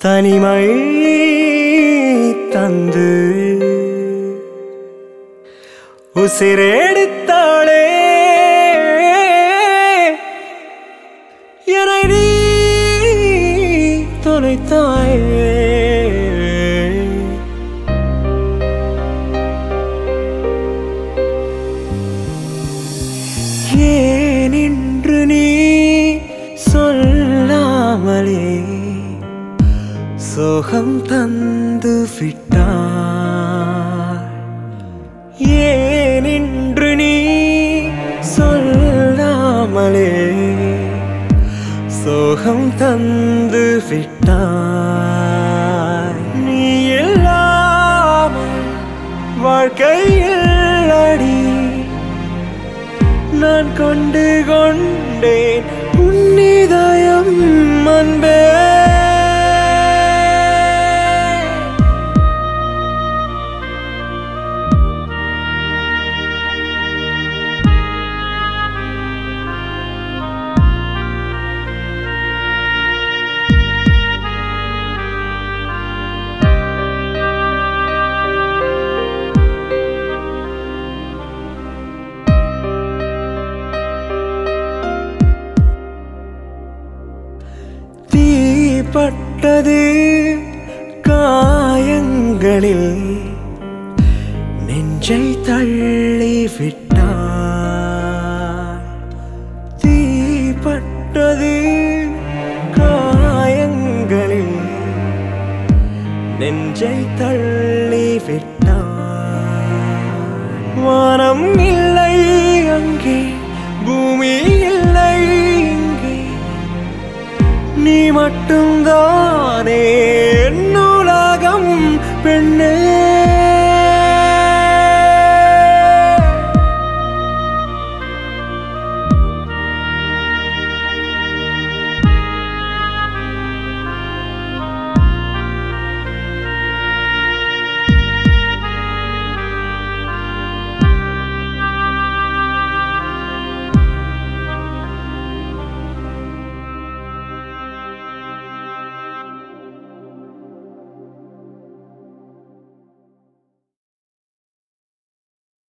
தனிமை தந்து உசிரெடுத்தாளே என்னை நீ தொலைத்தாயே ஏன் இன்று நீ சொல்லாமலே சோகம் தந்து விட்டாய் ஏன் இன்று நீ சொல்லாமலே சோகம் தந்து விட்டாய் நீ இல்லாமல் வாழ்க்கையில் அடி நான் கொண்டு கொண்டேன் உன்னிதயம் அன்பே தீப்பட்டது காயங்களில் நெஞ்சை தள்ளி விட்டார் தீப்பட்டது காயங்களில் நெஞ்சை தள்ளி விட்டார் வானம் இல்லை அங்கே பூமி இல்லை இங்கே நீ மட்டும்தானே என் உலகம் பெண்ணே